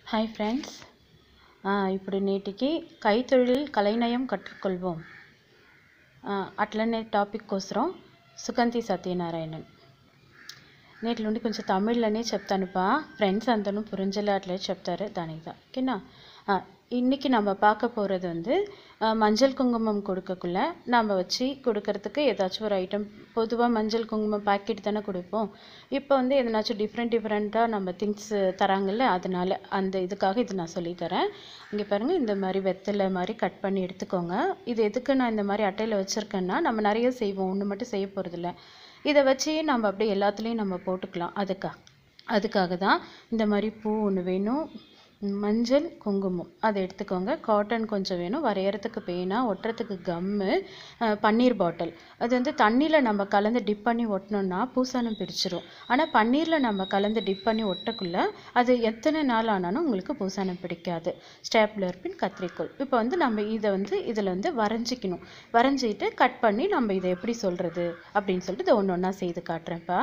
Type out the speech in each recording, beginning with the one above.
hi friends ఇప్పుడు నేటికి కైతొழிల్ కలైనయం కற்றுకొల్வோம் అట్లనే టాపిక్ కోసరం సుగంధి సత్యనారాయణన్ నేటి నుండి కొంచెం తమిళ్లోనే చెప్తానుப்பா ஃப்ரெண்ட்ஸ் అందరూ புரிஞ்சல அட்லே చెప్తారు దానికి தான் ஓகேனா இன்றைக்கி நம்ம பார்க்க போகிறது வந்து ஆ, மஞ்சள் குங்குமம் கொடுக்கக்குள்ள நம்ம வச்சு கொடுக்கறதுக்கு ஏதாச்சும் ஒரு ஐட்டம் பொதுவாக மஞ்சள் குங்குமம் பாக்கெட் தானே கொடுப்போம் இப்போ வந்து எதனாச்சும் டிஃப்ரெண்ட் டிஃப்ரெண்ட்டாக நம்ம திங்ஸ் தராங்கல்ல அதனால அந்த இதுக்காக இது நான் சொல்லித்தரேன் இங்கே பாருங்கள் இந்த மாதிரி வெத்தலை மாதிரி கட் பண்ணி எடுத்துக்கோங்க இது எதுக்கு நான் இந்த மாதிரி அட்டையில் வச்சுருக்கேன்னா நம்ம நிறைய செய்வோம் ஒன்று மட்டும் செய்ய போகிறதில்ல இதை வச்சு நம்ம அப்படியே எல்லாத்துலேயும் நம்ம போட்டுக்கலாம் அதுக்காக அதுக்காக தான் இந்த மாதிரி பூ ஒன்று வேணும் மஞ்சள் குங்குமம் அதை எடுத்துக்கோங்க காட்டன் கொஞ்சம் வேணும் வரையறதுக்கு பேனா ஒட்டுறதுக்கு கம்மு அஹ், பன்னீர் பாட்டில் அது வந்து தண்ணியில் நம்ம கலந்து டிப் பண்ணி ஒட்டினோம்னா பூசணம் பிடிச்சிரும் ஆனால் பன்னீரில் நம்ம கலந்து டிப் பண்ணி ஒட்டக்குள்ள அது எத்தனை நாள் ஆனாலும் உங்களுக்கு பூசணம் பிடிக்காது ஸ்டேப்லர் பின் கத்திரிக்கோல் இப்போ வந்து நம்ம இதை வந்து இதில் வந்து வரைஞ்சிக்கணும் வரைஞ்சிட்டு கட் பண்ணி நம்ம இதை எப்படி சொல்கிறது அப்படின்னு சொல்லிட்டு இதை ஒன்று ஒன்றா செய்து காட்டுறேன்ப்பா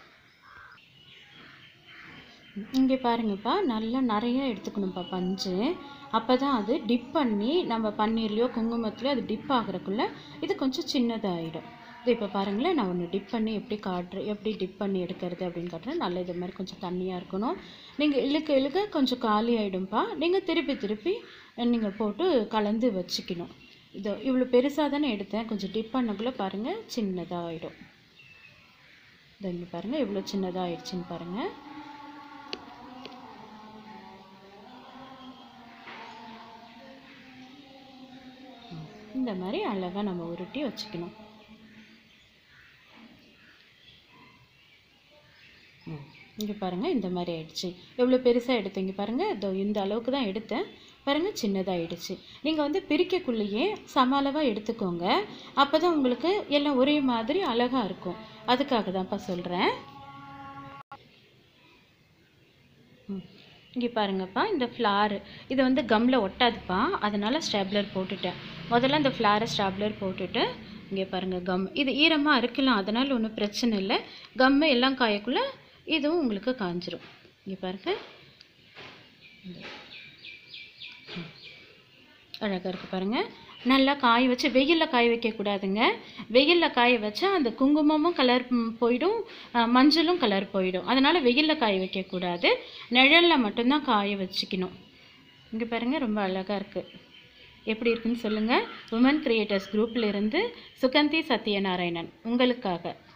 இங்கே பாருங்கப்பா நல்லா நிறைய எடுத்துக்கணும்ப்பா பஞ்சு அப்போ தான் அது டிப் பண்ணி நம்ம பன்னீர்லையோ குங்குமத்துலையோ அது டிப் ஆகுறக்குள்ள இது கொஞ்சம் சின்னதாகிடும் இது இப்போ பாருங்களேன் நான் ஒன்று டிப் பண்ணி எப்படி காட்டுறேன் எப்படி டிப் பண்ணி எடுக்கிறது அப்படின்னு காட்டுறேன் நல்லா இது மாதிரி கொஞ்சம் தண்ணியாக இருக்கணும் நீங்கள் இழுக்க இழுக்க கொஞ்சம் காலி ஆகிடும்ப்பா நீங்கள் திருப்பி திருப்பி நீங்கள் போட்டு கலந்து வச்சுக்கணும் இது இவ்வளோ பெருசாக தானே எடுத்தேன் கொஞ்சம் டிப் பண்ணக்குள்ளே பாருங்கள் சின்னதாக ஆகிடும் இது இங்கே பாருங்கள் எவ்வளோ சின்னதாக ஆயிடுச்சுன்னு பாருங்கள் இந்த மாதிரி அழகாக நம்ம உருட்டி வச்சுக்கணும் இங்கே பாருங்கள் இந்த மாதிரி ஆயிடுச்சு எவ்வளோ பெருசாக எடுத்தேன் இங்கே பாருங்கள் இதோ இந்த அளவுக்கு தான் எடுத்தேன் பாருங்கள் சின்னதாகிடுச்சு நீங்கள் வந்து பிரிக்கக்குள்ளேயே சம அளவாக எடுத்துக்கோங்க அப்போ தான் உங்களுக்கு எல்லாம் ஒரே மாதிரி அழகாக இருக்கும் அதுக்காக தான்ப்பா சொல்கிறேன் இங்கே பாருங்கப்பா இந்த ஃப்ளாரு இது வந்து கம்மில் ஒட்டாதுப்பா அதனால் ஸ்டாப்லர் போட்டுட்டேன் முதல்ல இந்த ஃப்ளாரை ஸ்டாப்லர் போட்டுட்டு இங்கே பாருங்கள் கம் இது ஈரமாக இருக்கலாம் அதனால் ஒன்றும் பிரச்சனை இல்லை கம்மு எல்லாம் காயக்குள்ளே இதுவும் உங்களுக்கு காஞ்சிரும் இங்கே பாருங்க அழகாக இருக்குது பாருங்கள் நல்லா காய வச்சு வெயிலில் காய வைக்கக்கூடாதுங்க வெயிலில் காய வச்சா அந்த குங்குமமும் கலர் போயிடும் அஹ், மஞ்சளும் கலர் போயிடும் அதனால் வெயிலில் காய வைக்கக்கூடாது நிழலில் மட்டும்தான் காய வச்சுக்கணும் இங்கே பாருங்கள் ரொம்ப அழகாக இருக்குது எப்படி இருக்குன்னு சொல்லுங்கள் உமன் கிரியேட்டர்ஸ் குரூப்பில் இருந்து சுகந்தி சத்யநாராயணன் உங்களுக்காக